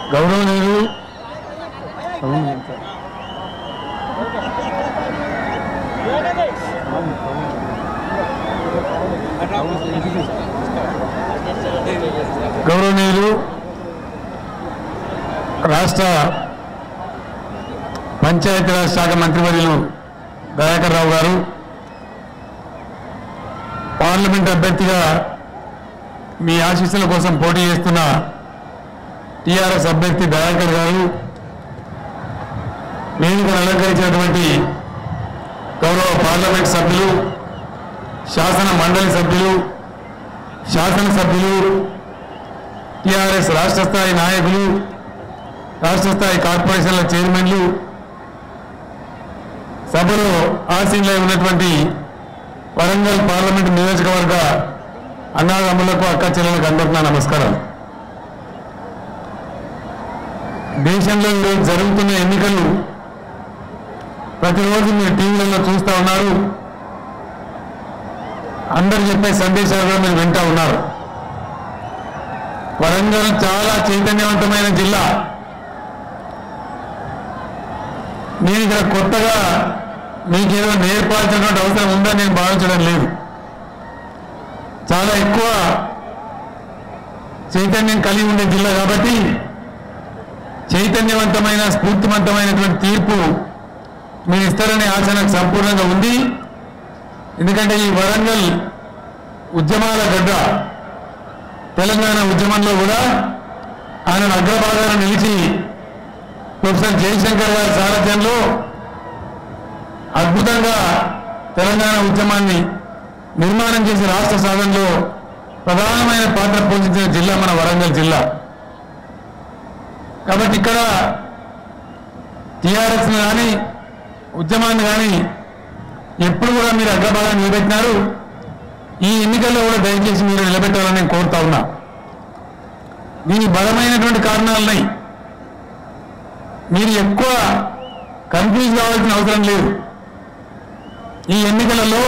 గౌరవనీయులు గౌరవనీయులు రాష్ట్ర పంచాయతీరాజ్ శాఖ మంత్రివర్యులు దయాకర్ రావు గారు పార్లమెంట్ అభ్యర్థిగా మీ ఆశీస్సుల కోసం పోటీ చేస్తున్న టీఆర్ఎస్ అభ్యర్థి దయాకర్ గారు వేదికను అలంకరించినటువంటి గౌరవ పార్లమెంట్ సభ్యులు శాసన మండలి సభ్యులు శాసనసభ్యులు టీఆర్ఎస్ రాష్ట్ర స్థాయి నాయకులు రాష్ట్ర స్థాయి కార్పొరేషన్ల చైర్మన్లు సభలో ఆసీనులై ఉన్నటువంటి వరంగల్ పార్లమెంట్ నియోజకవర్గ అన్నాదమ్ములకు అక్క చెల్లెలకు అందరికీ నా నమస్కారం దేశంలో ఈరోజు జరుగుతున్న ఎన్నికలు ప్రతిరోజు మీరు టీవీలలో చూస్తూ ఉన్నారు అందరు చెప్పే సందేశాలు కూడా మీరు వింటూ ఉన్నారు వరంగల్ చాలా చైతన్యవంతమైన జిల్లా నేను ఇక్కడ కొత్తగా మీకేదో నేర్పాల్సినటువంటి అవసరం ఉందని నేను భావించడం లేదు చాలా ఎక్కువ చైతన్యం కలిగి ఉండే జిల్లా కాబట్టి చైతన్యవంతమైన స్ఫూర్తివంతమైనటువంటి తీర్పు మీరు ఇస్తారనే ఆశ నాకు సంపూర్ణంగా ఉంది ఎందుకంటే ఈ వరంగల్ ఉద్యమాల గడ్డ తెలంగాణ ఉద్యమంలో కూడా ఆయన అగ్రభాగాన నిలిచి ప్రొఫెసర్ జయశంకర్ గారి సారథ్యంలో అద్భుతంగా తెలంగాణ ఉద్యమాన్ని నిర్మాణం చేసి రాష్ట్ర సాధనలో ప్రధానమైన పాత్ర పోషించిన జిల్లా మన వరంగల్ జిల్లా కాబట్టి ఇక్కడ టీఆర్ఎస్ని కానీ ఉద్యమాన్ని కానీ ఎప్పుడు కూడా మీరు అగ్రభాగాన్ని నిలబెట్టినారు ఈ ఎన్నికల్లో కూడా దయచేసి మీరు నిలబెట్టాలని నేను కోరుతా ఉన్నా దీనికి బలమైనటువంటి కారణాలున్నాయి మీరు ఎక్కువ కన్ఫ్యూజ్ కావాల్సిన అవసరం లేదు ఈ ఎన్నికలలో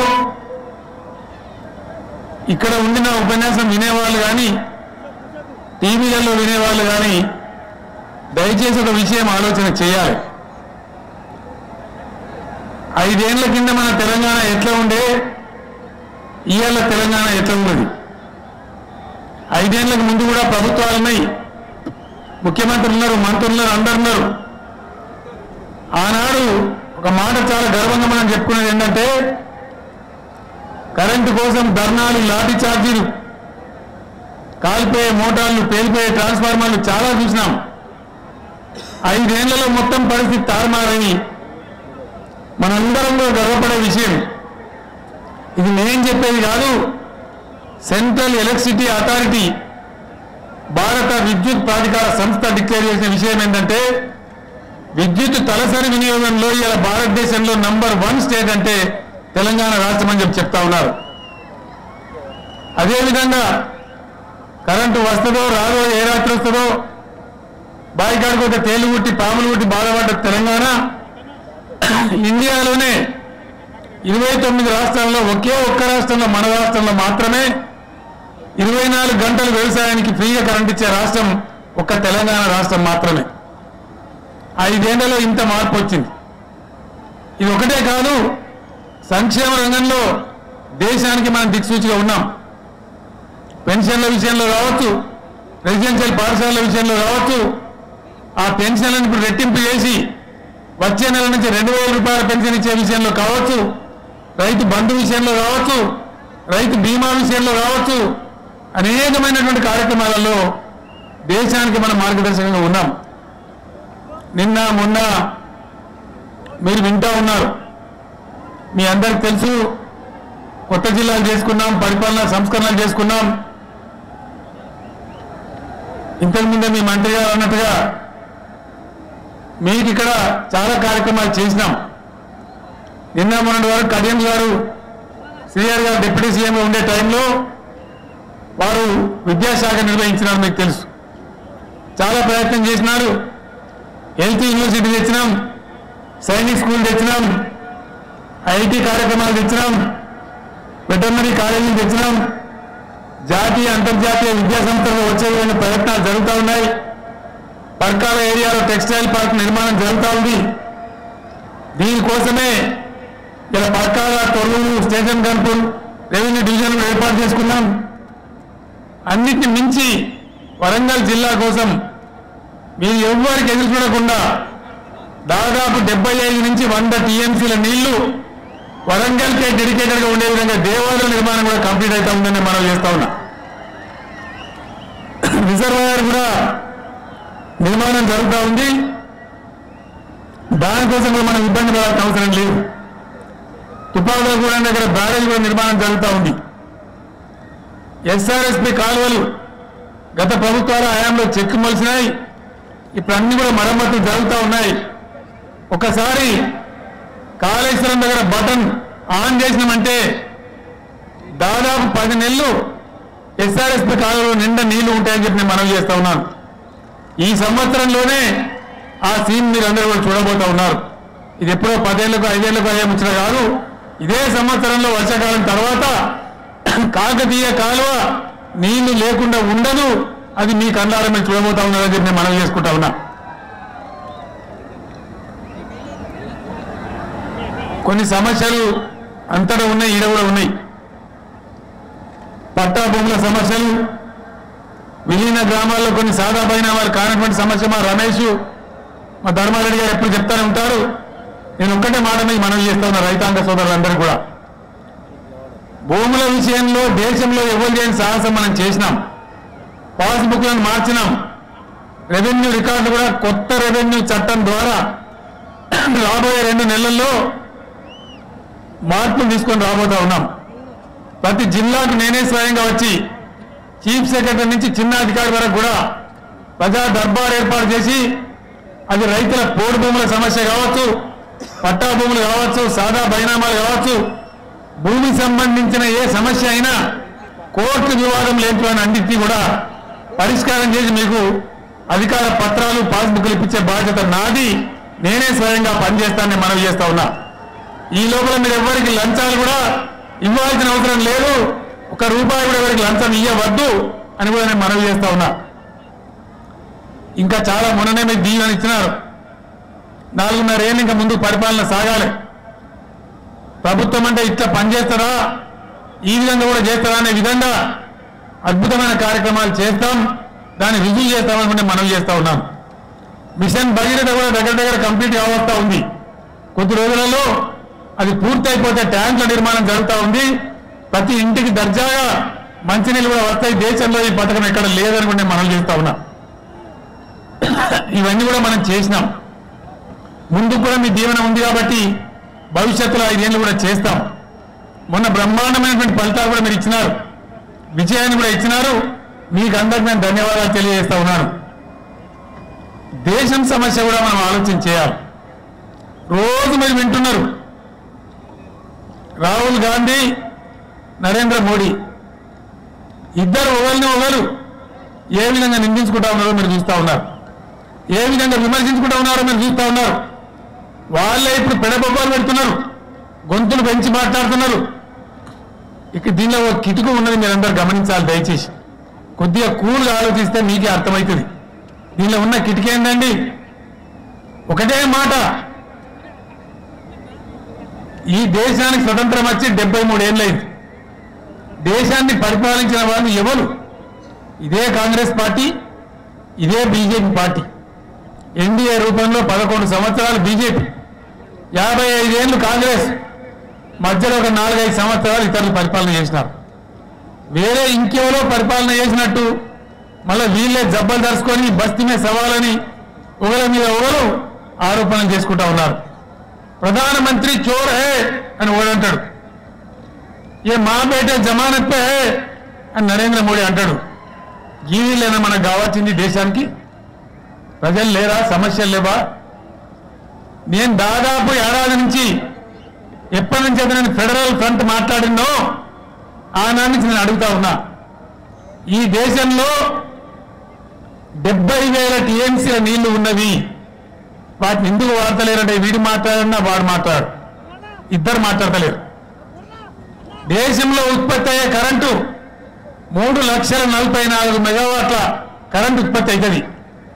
ఇక్కడ ఉండిన ఉపన్యాసం వినేవాళ్ళు కానీ టీవీలలో వినేవాళ్ళు కానీ దయచేసి ఒక విషయం ఆలోచన చేయాలి ఐదేళ్ల కింద మన తెలంగాణ ఎట్లా ఉండే ఇవాళ తెలంగాణ ఎట్లా ఉన్నది ఐదేళ్లకు ముందు కూడా ప్రభుత్వాలు ఉన్నాయి ముఖ్యమంత్రులు ఉన్నారు మంత్రులు ఉన్నారు అందరు ఉన్నారు ఆనాడు ఒక మాట చాలా గర్వంగా మనం చెప్పుకునేది ఏంటంటే కరెంటు కోసం ధర్నాలు లాఠీ ఛార్జీలు కాల్పోయే మోటార్లు పేలిపోయే ట్రాన్స్ఫార్మర్లు చాలా చూసినాం ఐదేళ్లలో మొత్తం పరిస్థితి తారుమారని మనందరం కూడా గర్వపడే విషయం ఇది నేను చెప్పేది కాదు సెంట్రల్ ఎలక్ట్రిసిటీ అథారిటీ భారత విద్యుత్ ప్రాధికార సంస్థ డిక్లేర్ చేసిన విషయం ఏంటంటే విద్యుత్ తలసరి వినియోగంలో ఇలా భారతదేశంలో నంబర్ వన్ స్టేట్ అంటే తెలంగాణ రాష్ట్రం అని చెప్పి చెప్తా ఉన్నారు అదేవిధంగా కరెంటు వస్తుందో రాదో ఏ రాత్రి వస్తుందో బాయికాడికి ఒక తేలు కుట్టి పాములు కుట్టి బాధపడ్డ తెలంగాణ ఇండియాలోనే ఇరవై తొమ్మిది రాష్ట్రాల్లో ఒకే ఒక్క రాష్ట్రంలో మన రాష్ట్రంలో మాత్రమే ఇరవై నాలుగు గంటలు వ్యవసాయానికి ఫ్రీగా కరెంట్ ఇచ్చే రాష్ట్రం ఒక్క తెలంగాణ రాష్ట్రం మాత్రమే ఐదేళ్లలో ఇంత మార్పు వచ్చింది ఇది ఒకటే కాదు సంక్షేమ రంగంలో దేశానికి మనం దిక్సూచిగా ఉన్నాం పెన్షన్ల విషయంలో కావచ్చు రెసిడెన్షియల్ పాఠశాలల విషయంలో కావచ్చు ఆ పెన్షన్లను ఇప్పుడు రెట్టింపు చేసి వచ్చే నెల నుంచి రెండు వేల రూపాయల పెన్షన్ ఇచ్చే విషయంలో కావచ్చు రైతు బంధు విషయంలో కావచ్చు రైతు బీమా విషయంలో కావచ్చు అనేకమైనటువంటి కార్యక్రమాలలో దేశానికి మనం మార్గదర్శకంగా ఉన్నాం నిన్న మొన్న మీరు వింటా ఉన్నారు మీ అందరికి తెలుసు కొత్త జిల్లాలు చేసుకున్నాం పరిపాలన సంస్కరణలు చేసుకున్నాం ఇంతకుముందే మీ మంత్రి గారు అన్నట్టుగా మీకు ఇక్కడ చాలా కార్యక్రమాలు చేసినాం నిన్న మొన్నటి వరకు కడియం గారు శ్రీఆర్ గారు డిప్యూటీ సీఎం ఉండే టైంలో వారు విద్యాశాఖ నిర్వహించినారు మీకు తెలుసు చాలా ప్రయత్నం చేసినారు హెల్త్ యూనివర్సిటీ తెచ్చినాం సైనిక్ స్కూల్ తెచ్చినాం ఐటీ కార్యక్రమాలు తెచ్చినాం వెటర్నరీ కాలేజీలు తెచ్చినాం జాతీయ అంతర్జాతీయ విద్యా సంస్థలు వచ్చే విధంగా ప్రయత్నాలు జరుగుతూ ఉన్నాయి పర్కాల ఏరియాలో టెక్స్టైల్ పార్క్ నిర్మాణం జరుగుతూ ఉంది దీనికోసమే ఇలా Parkal Thorrur station Kanupur revenue division ఏర్పాటు చేసుకున్నాం అన్నిటిని మించి వరంగల్ జిల్లా కోసం మీరు ఎవ్వరికి ఎదురు చూడకుండా దాదాపు డెబ్బై ఐదు నుంచి వంద టీఎంసీల నీళ్లు వరంగల్కే డెడికేటెడ్గా ఉండే విధంగా దేవాలయ నిర్మాణం కూడా కంప్లీట్ అవుతా ఉందని మనం చేస్తా ఉన్నా రిజర్వాయర్ కూడా నిర్మాణం జరుగుతూ ఉంది దానికోసం కూడా మనం ఇబ్బంది పడాల్సిన అవసరం లేదు తుపాకుల కూడా దగ్గర బ్యారేజ్ కూడా నిర్మాణం జరుగుతూ ఉంది ఎస్ఆర్ఎస్పి కాలువలు గత ప్రభుత్వాల హయాంలో చెక్కు మలిసినాయి ఇప్పుడు అన్ని కూడా మరమ్మతులు జరుగుతూ ఉన్నాయి ఒకసారి కాళేశ్వరం దగ్గర బటన్ ఆన్ చేసినామంటే దాదాపు పది నెలలు ఎస్ఆర్ఎస్పి కాలువలో నిండా నీళ్లు ఉంటాయని చెప్పి నేను మనవి చేస్తా ఉన్నాను ఈ సంవత్సరంలోనే ఆ సీన్ మీరు అందరూ కూడా చూడబోతా ఉన్నారు ఇది ఎప్పుడో పదేళ్లకు ఐదేళ్లకు అయ్యే ముచ్చట కాదు ఇదే సంవత్సరంలో వర్షాకాలం తర్వాత కాకతీయ కాలువ నీళ్లు లేకుండా ఉండదు అది మీ కళ్ళారా మీరు చూడబోతా ఉన్నారని చెప్పి నేను మనవి చేసుకుంటా ఉన్నా కొన్ని సమస్యలు అంతటా ఉన్నాయి ఈడ కూడా ఉన్నాయి పట్టా భూముల సమస్యలు విలీన గ్రామాల్లో కొన్ని సాదా పైన వారు కానటువంటి సమస్య మా రమేష్ మా ధర్మారెడ్డి గారు ఎప్పుడు చెప్తానే ఉంటారు నేను ఒక్కటే మాట మీద మనవి చేస్తా ఉన్నా రైతాంగ సోదరులందరూ కూడా భూముల విషయంలో దేశంలో ఎవరు చేయని సాహసం మనం చేసినాం పాస్బుక్లను మార్చినాం రెవెన్యూ రికార్డు కూడా కొత్త రెవెన్యూ చట్టం ద్వారా రాబోయే రెండు నెలల్లో మార్పులు తీసుకొని రాబోతా ఉన్నాం ప్రతి జిల్లాకు నేనే స్వయంగా వచ్చి చీఫ్ సెక్రటరీ నుంచి చిన్న అధికారి వరకు కూడా ప్రజా దర్బార్ ఏర్పాటు చేసి అది రైతుల పోడు భూముల సమస్య కావచ్చు పట్టా భూములు కావచ్చు సాదా బైనామాలు కావచ్చు భూమికి సంబంధించిన ఏ సమస్య అయినా కోర్టు వివాదం లేని అన్నింటినీ కూడా పరిష్కారం చేసి మీకు అధికార పత్రాలు పాస్బుక్లు ఇప్పించే బాధ్యత నాది నేనే స్వయంగా పనిచేస్తానని మనవి చేస్తా ఉన్నా ఈ లోపల మీరు ఎవరికి లంచాలు కూడా ఇవ్వాల్సిన అవసరం లేదు ఒక రూపాయి కూడా ఎవరికి లంచం ఇవ్వవద్దు అని కూడా నేను మనవి చేస్తా ఉన్నా ఇంకా చాలా మొన్ననే మీకు దీవెన ఇచ్చినారు నాలుగున్నర ఏళ్ళు ఇంకా ముందు పరిపాలన సాగాలి ప్రభుత్వం అంటే ఇట్లా పనిచేస్తారా ఈ విధంగా కూడా చేస్తారా అనే విధంగా అద్భుతమైన కార్యక్రమాలు చేస్తాం దాన్ని రుజువు చేస్తామనుకుంటే మనం చేస్తా ఉన్నాం మిషన్ భగీరథ కూడా దగ్గర దగ్గర కంప్లీట్ కావస్తా ఉంది కొద్ది రోజులలో అది పూర్తి అయిపోతే ట్యాంకుల నిర్మాణం జరుగుతూ ఉంది ప్రతి ఇంటికి దర్జాగా మంచినీళ్ళు కూడా వస్తాయి దేశంలో ఈ పథకం ఎక్కడ లేదని కూడా నేను మనం చేస్తా ఉన్నా ఇవన్నీ కూడా మనం చేసినాం ముందు కూడా మీ దీవెన ఉంది కాబట్టి భవిష్యత్తులో ఐదేళ్ళు కూడా చేస్తాం మొన్న బ్రహ్మాండమైనటువంటి ఫలితాలు కూడా మీరు ఇచ్చినారు విజయాన్ని కూడా ఇచ్చినారు మీకు అందరికి నేను ధన్యవాదాలు తెలియజేస్తా ఉన్నాను దేశం సమస్య కూడా మనం ఆలోచన చేయాలి రోజు మీరు వింటున్నారు రాహుల్ గాంధీ నరేంద్ర మోడీ ఇద్దరు ఒకరిని ఒకరు ఏ విధంగా నిందించుకుంటా ఉన్నారో మీరు చూస్తూ ఉన్నారు ఏ విధంగా విమర్శించుకుంటా ఉన్నారో మీరు చూస్తూ ఉన్నారు వాళ్ళే ఇప్పుడు పెడబొబ్బలు పెడుతున్నారు గొంతులు పెంచి మాట్లాడుతున్నారు ఇక దీనిలో ఒక కిటుకు ఉన్నది మీరందరూ గమనించాలి దయచేసి కొద్దిగా కూల్గా ఆలోచిస్తే మీకే అర్థమవుతుంది దీనిలో ఉన్న కిటికీ ఏంటండి ఒకటే మాట ఈ దేశానికి స్వతంత్రం వచ్చి డెబ్బై మూడేళ్ళైంది దేశాన్ని పరిపాలించిన వాళ్ళు ఎవరు ఇదే కాంగ్రెస్ పార్టీ ఇదే బీజేపీ పార్టీ ఎన్డీఏ రూపంలో పదకొండు సంవత్సరాలు బీజేపీ యాభై ఐదేళ్లు కాంగ్రెస్ మధ్యలో ఒక నాలుగైదు సంవత్సరాలు ఇతరులు పరిపాలన చేసినారు వేరే ఇంకెవరో పరిపాలన చేసినట్టు మళ్ళీ వీళ్ళే జబ్బలు దరుచుకొని బస్తీ మీద సవాలని ఒకరి మీద ఒకరు ఆరోపణలు చేసుకుంటా ఉన్నారు ప్రధానమంత్రి చోర్ హే అని ఓడంటాడు ఏ మా బేటే జమానత్ పే హే అని నరేంద్ర మోడీ అంటాడు గీవీలేనా మనకు కావాల్సింది దేశానికి ప్రజలు లేరా సమస్యలు లేవా నేను దాదాపు ఏడాది నుంచి ఎప్పటి నుంచి అయితే నేను ఫెడరల్ ఫ్రంట్ మాట్లాడినో ఆనాటి నుంచి నేను అడుగుతా ఉన్నా ఈ దేశంలో డెబ్బై వేల టీఎంసీల నీళ్లు ఉన్నవి వాటిని ఎందుకు వాడతలేరంటే వీడు మాట్లాడన్నా వాడు మాట్లాడు ఇద్దరు మాట్లాడతలేరు దేశంలో ఉత్పత్తి అయ్యే కరెంటు మూడు లక్షల నలభై నాలుగు మెగావాట్ల కరెంటు ఉత్పత్తి అవుతుంది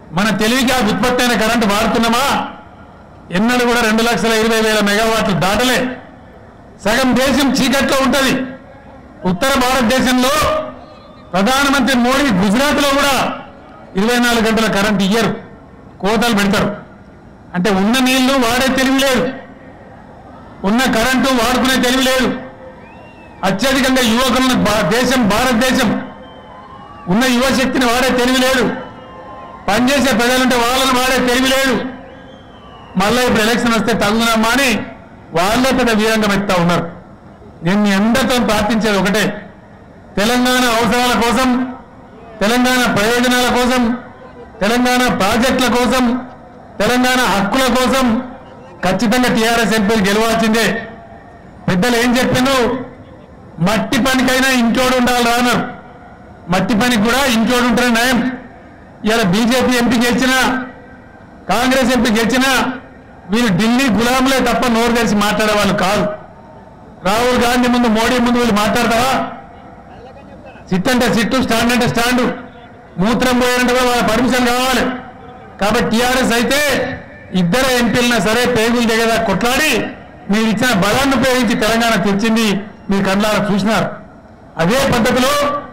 మన తెలివికి ఆ ఉత్పత్తి అయిన కరెంటు వాడుతున్నామా ఎన్నడూ కూడా రెండు లక్షల ఇరవై వేల మెగావాట్లు దాటలే సగం దేశం చీకట్లో ఉంటుంది ఉత్తర భారతదేశంలో ప్రధానమంత్రి మోడీ గుజరాత్లో కూడా ఇరవై నాలుగు గంటల కరెంట్ ఇయ్యరు కోతలు పెడతారు అంటే ఉన్న నీళ్లు వాడే తెలివి లేదు ఉన్న కరెంటు వాడుకునే తెలివి లేదు అత్యధికంగా యువకులను భా- దేశం భారతదేశం ఉన్న యువశక్తిని వాడే తెలివి లేదు పనిచేసే ప్రజలుంటే వాళ్ళని వాడే తెలివి లేదు మళ్ళీ ఇప్పుడు ఎలక్షన్ వస్తే తగుదనమ్మా అని వాళ్ళే పెద్ద వీరంగం ఎత్తా ఉన్నారు నేను మీ అందరితో ప్రార్థించేది ఒకటే తెలంగాణ అవసరాల కోసం తెలంగాణ ప్రయోజనాల కోసం తెలంగాణ ప్రాజెక్టుల కోసం తెలంగాణ హక్కుల కోసం ఖచ్చితంగా టీఆర్ఎస్ ఎంపీలు గెలవాల్సిందే పెద్దలు ఏం చెప్పిండ్రు మట్టి పనికైనా ఇంటోడు ఉండాలి రాన్నారు మట్టి పనికి కూడా ఇంటోడు ఉంటేనే నయం ఇలా బీజేపీ ఎంపీ గెలిచినా కాంగ్రెస్ ఎంపీ గెలిచినా వీళ్ళు ఢిల్లీ గులాములే తప్ప నోరు తెరిచి మాట్లాడే వాళ్ళు కాదు రాహుల్ గాంధీ ముందు మోడీ ముందు వీళ్ళు మాట్లాడతావా సిట్ అంటే సిట్టు స్టాండ్ అంటే స్టాండు మూత్రం పోయారంటే కూడా వాళ్ళ పర్మిషన్ కావాలి కాబట్టి టీఆర్ఎస్ అయితే ఇద్దరు ఎంపీలైనా సరే పేగులు దిగదా కొట్లాడి మీరు ఇచ్చిన బలాన్ని ఉపయోగించి తెలంగాణ తెచ్చింది మీ కళ్ళారా చూసినారు అదే పద్ధతిలో